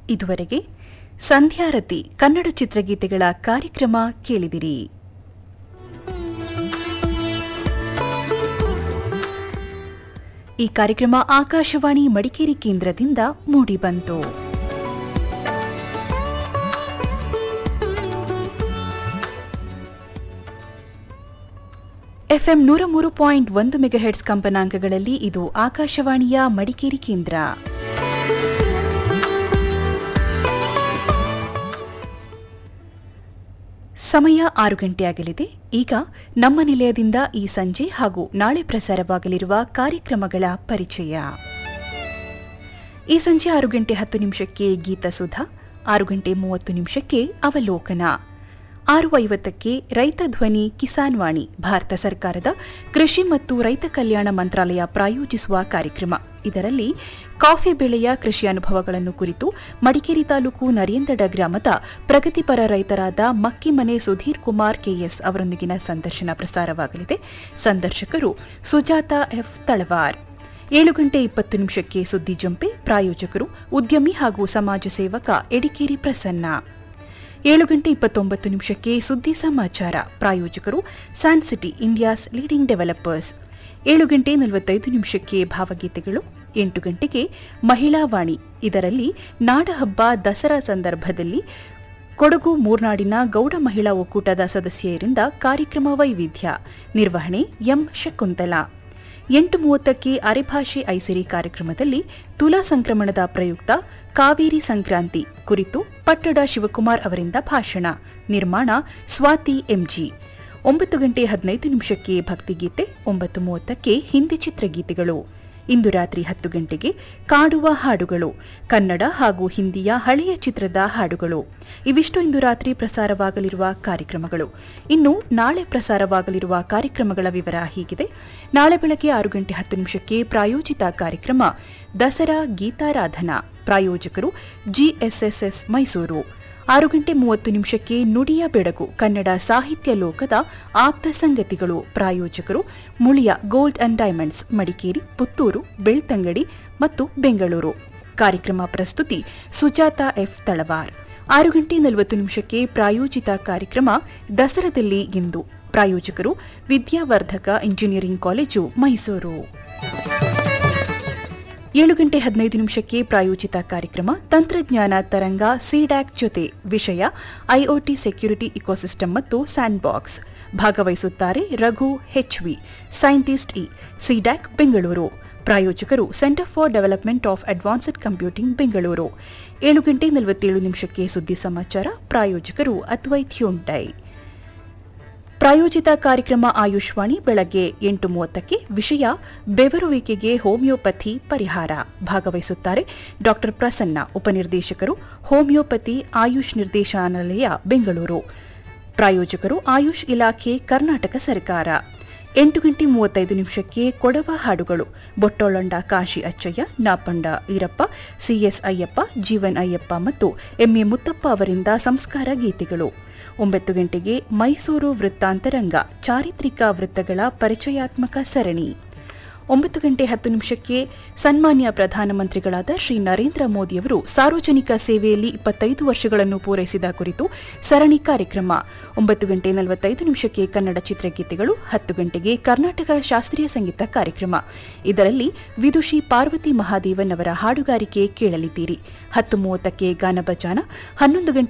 ಇದುವರೆಗೆ ಸಂಧ್ಯಾರತಿ ಕನ್ನಡ ಚಿತ್ರಗೀತೆಗಳ ಕಾರ್ಯಕ್ರಮ ಕೇಳಿದಿರಿ ಈ ಕಾರ್ಯಕ್ರಮ ಆಕಾಶವಾಣಿ ಮಡಿಕೇರಿ ಕೇಂದ್ರದಿಂದ ಮೂಡಿಬಂತು ಎಫ್ಎಂ ನೂರ ಮೂರು ಪಾಯಿಂಟ್ ಒಂದು ಮೆಗಾಹೆಟ್ಸ್ ಕಂಪನಾಂಕಗಳಲ್ಲಿ ಇದು ಆಕಾಶವಾಣಿಯ ಮಡಿಕೇರಿ ಕೇಂದ್ರ ಸಮಯ ಆರು ಗಂಟೆಯಾಗಲಿದೆ ಈಗ ನಮ್ಮ ನಿಲಯದಿಂದ ಈ ಸಂಜೆ ಹಾಗೂ ನಾಳೆ ಪ್ರಸಾರವಾಗಲಿರುವ ಕಾರ್ಯಕ್ರಮಗಳ ಪರಿಚಯ ಈ ಸಂಜೆ ಆರು ಗಂಟೆ ಹತ್ತು ನಿಮಿಷಕ್ಕೆ ಗೀತಸುಧಾ ಆರು ಗಂಟೆ ಮೂವತ್ತು ನಿಮಿಷಕ್ಕೆ ಅವಲೋಕನ ಆರು ಐವತ್ತಕ್ಕೆ ರೈತ ಧ್ವನಿ ಕಿಸಾನ್ ವಾಣಿ ಭಾರತ ಸರ್ಕಾರದ ಕೃಷಿ ಮತ್ತು ರೈತ ಕಲ್ಯಾಣ ಮಂತ್ರಾಲಯ ಪ್ರಾಯೋಜಿಸುವ ಕಾರ್ಯಕ್ರಮ ಇದರಲ್ಲಿ ಕಾಫಿ ಬೆಳೆಯ ಕೃಷಿ ಅನುಭವಗಳನ್ನು ಕುರಿತು ಮಡಿಕೇರಿ ತಾಲೂಕು ನರೇಂದಡ ಗ್ರಾಮದ ಪ್ರಗತಿಪರ ರೈತರಾದ ಮಕ್ಕಿಮನೆ ಸುಧೀರ್ ಕುಮಾರ್ ಕೆಎಸ್ ಅವರೊಂದಿಗಿನ ಸಂದರ್ಶನ ಪ್ರಸಾರವಾಗಲಿದೆ ಸಂದರ್ಶಕರು ಸುಜಾತ ಎಫ್ ತಳವಾರ್ ಏಳು ಗಂಟೆ ಇಪ್ಪತ್ತು ನಿಮಿಷಕ್ಕೆ ಸುದ್ದಿ ಜಂಪೆ ಪ್ರಾಯೋಜಕರು ಉದ್ಯಮಿ ಹಾಗೂ ಸಮಾಜ ಸೇವಕ ಎಡಿಕೇರಿ ಪ್ರಸನ್ನ ಏಳು ಗಂಟೆ ಇಪ್ಪತ್ತೊಂಬತ್ತು ನಿಮಿಷಕ್ಕೆ ಸುದ್ದಿ ಸಮಾಚಾರ ಪ್ರಾಯೋಜಕರು ಸ್ಯಾನ್ಸಿಟಿ ಇಂಡಿಯಾಸ್ ಲೀಡಿಂಗ್ ಡೆವಲಪರ್ಸ್ ಏಳು ಗಂಟೆ ನಲವತ್ತೈದು ನಿಮಿಷಕ್ಕೆ ಭಾವಗೀತೆಗಳು ಎಂಟು ಗಂಟೆಗೆ ಮಹಿಳಾ ವಾಣಿ ಇದರಲ್ಲಿ ನಾಡಹಬ್ಬ ದಸರಾ ಸಂದರ್ಭದಲ್ಲಿ ಕೊಡಗು ಮೂರ್ನಾಡಿನ ಗೌಡ ಮಹಿಳಾ ಒಕ್ಕೂಟದ ಸದಸ್ಯರಿಂದ ಕಾರ್ಯಕ್ರಮ ವೈವಿಧ್ಯ ನಿರ್ವಹಣೆ ಎಂ ಶಕುಂತಲಾ ಎಂಟು ಮೂವತ್ತಕ್ಕೆ ಅರೆಭಾಷೆ ಐಸಿರಿ ಕಾರ್ಯಕ್ರಮದಲ್ಲಿ ತುಲಾ ಸಂಕ್ರಮಣದ ಪ್ರಯುಕ್ತ ಕಾವೇರಿ ಸಂಕ್ರಾಂತಿ ಕುರಿತು ಪಟ್ಟಡ ಶಿವಕುಮಾರ್ ಅವರಿಂದ ಭಾಷಣ ನಿರ್ಮಾಣ ಸ್ವಾತಿ ಎಂಜಿ ಒಂಬತ್ತು ಗಂಟೆ ಹದಿನೈದು ನಿಮಿಷಕ್ಕೆ ಭಕ್ತಿಗೀತೆ ಒಂಬತ್ತು ಮೂವತ್ತಕ್ಕೆ ಹಿಂದಿ ಚಿತ್ರಗೀತೆಗಳು ಇಂದು ರಾತ್ರಿ ಹತ್ತು ಗಂಟೆಗೆ ಕಾಡುವ ಹಾಡುಗಳು ಕನ್ನಡ ಹಾಗೂ ಹಿಂದಿಯ ಹಳೆಯ ಚಿತ್ರದ ಹಾಡುಗಳು ಇವಿಷ್ಟು ಇಂದು ರಾತ್ರಿ ಪ್ರಸಾರವಾಗಲಿರುವ ಕಾರ್ಯಕ್ರಮಗಳು ಇನ್ನು ನಾಳೆ ಪ್ರಸಾರವಾಗಲಿರುವ ಕಾರ್ಯಕ್ರಮಗಳ ವಿವರ ಹೀಗಿದೆ ನಾಳೆ ಬೆಳಗ್ಗೆ ಆರು ಗಂಟೆ ಹತ್ತು ನಿಮಿಷಕ್ಕೆ ಪ್ರಾಯೋಜಿತ ಕಾರ್ಯಕ್ರಮ ದಸರಾ ಗೀತಾರಾಧನಾ ಪ್ರಾಯೋಜಕರು ಜಿಎಸ್ಎಸ್ಎಸ್ ಮೈಸೂರು ಆರು ಗಂಟೆ ಮೂವತ್ತು ನಿಮಿಷಕ್ಕೆ ನುಡಿಯ ಬೆಳಗು ಕನ್ನಡ ಸಾಹಿತ್ಯ ಲೋಕದ ಆಪ್ತ ಸಂಗತಿಗಳು ಪ್ರಾಯೋಜಕರು Muliya gold and diamonds Madikeri Puttur Belthangady ಮತ್ತು ಬೆಂಗಳೂರು ಕಾರ್ಯಕ್ರಮ ಪ್ರಸ್ತುತಿ ಸುಜಾತ ಎಫ್ ತಳವಾರ್ ಆರು ಗಂಟೆ ನಲವತ್ತು ನಿಮಿಷಕ್ಕೆ ಪ್ರಾಯೋಜಿತ ಕಾರ್ಯಕ್ರಮ ದಸರಾದಲ್ಲಿ ಇಂದು ಪ್ರಾಯೋಜಕರು ವಿದ್ಯಾವರ್ಧಕ ಇಂಜಿನಿಯರಿಂಗ್ ಕಾಲೇಜು ಮೈಸೂರು ಏಳು ಗಂಟೆ ಹದಿನೈದು ನಿಮಿಷಕ್ಕೆ ಪ್ರಾಯೋಜಿತ ಕಾರ್ಯಕ್ರಮ ತಂತ್ರಜ್ಞಾನ ತರಂಗ ಸಿಡ್ಯಾಕ್ ಜೊತೆ ವಿಷಯ ಐಒಟಿ ಸೆಕ್ಯೂರಿಟಿ ಇಕೋಸಿಸ್ಟಮ್ ಮತ್ತು ಸ್ಯಾಂಡ್ಬಾಕ್ಸ್ ಭಾಗವಹಿಸುತ್ತಾರೆ Raghu H V scientist E CDAC Bengaluru ಪ್ರಾಯೋಜಕರು centre for development of advanced computing Bengaluru ಏಳು ಗಂಟೆ ನಲವತ್ತೇಳು ನಿಮಿಷಕ್ಕೆ ಸುದ್ದಿ ಸಮಾಚಾರ ಪ್ರಾಯೋಜಕರು ಅದ್ವೈತ್ ಹ್ಯುಂಡೈ ಪ್ರಾಯೋಜಿತ ಕಾರ್ಯಕ್ರಮ ಆಯುಷ್ವಾಣಿ ಬೆಳಗ್ಗೆ ಎಂಟು ಮೂವತ್ತಕ್ಕೆ ವಿಷಯ ಬೆವರುವಿಕೆಗೆ ಹೋಮಿಯೋಪತಿ ಪರಿಹಾರ ಭಾಗವಹಿಸುತ್ತಾರೆ ಡಾ ಪ್ರಸನ್ನ ಉಪನಿರ್ದೇಶಕರು ಹೋಮಿಯೋಪತಿ ಆಯುಷ್ ನಿರ್ದೇಶನಾಲಯ ಬೆಂಗಳೂರು ಪ್ರಾಯೋಜಕರು ಆಯುಷ್ ಇಲಾಖೆ ಕರ್ನಾಟಕ ಸರ್ಕಾರ ಎಂಟು ಗಂಟೆ ಮೂವತ್ತೈದು ನಿಮಿಷಕ್ಕೆ ಕೊಡವ ಹಾಡುಗಳು ಬೊಟ್ಟೊಳಂಡ ಕಾಶಿ ಅಚ್ಚಯ್ಯ ನಾಪಂಡ ಈರಪ್ಪ ಸಿಎಸ್ ಅಯ್ಯಪ್ಪ ಜೀವನ್ ಅಯ್ಯಪ್ಪ ಮತ್ತು ಎಂಎ ಮುತ್ತಪ್ಪ ಅವರಿಂದ ಸಂಸ್ಕಾರ ಗೀತೆಗಳು ಒಂಬತ್ತು ಗಂಟೆಗೆ ಮೈಸೂರು ವೃತ್ತಾಂತರಂಗ ಚಾರಿತ್ರಿಕ ವೃತ್ತಗಳ ಪರಿಚಯಾತ್ಮಕ ಸರಣಿ ಒಂಬತ್ತು ಗಂಟೆ ಹತ್ತು ನಿಮಿಷಕ್ಕೆ ಸನ್ಮಾನ್ಯ ಪ್ರಧಾನಮಂತ್ರಿಗಳಾದ ಶ್ರೀ ನರೇಂದ್ರ ಮೋದಿಯವರು ಸಾರ್ವಜನಿಕ ಸೇವೆಯಲ್ಲಿ ಇಪ್ಪತ್ತೈದು ವರ್ಷಗಳನ್ನು ಪೂರೈಸಿದ ಕುರಿತು ಸರಣಿ ಕಾರ್ಯಕ್ರಮ ಒಂಬತ್ತು ಗಂಟೆ ನಲವತ್ತೈದು ನಿಮಿಷಕ್ಕೆ ಕನ್ನಡ ಚಿತ್ರಗೀತೆಗಳು ಹತ್ತು ಗಂಟೆಗೆ ಕರ್ನಾಟಕ ಶಾಸ್ತ್ರೀಯ ಸಂಗೀತ ಕಾರ್ಯಕ್ರಮ ಇದರಲ್ಲಿ ವಿದುಷಿ ಪಾರ್ವತಿ ಮಹಾದೇವನ್ ಅವರ ಹಾಡುಗಾರಿಕೆ ಕೇಳಲಿದ್ದೀರಿ ಹತ್ತು ಮೂವತ್ತಕ್ಕೆ ಗಾನಭಜಾನ ಹನ್ನೊಂದು ಗಂಟೆ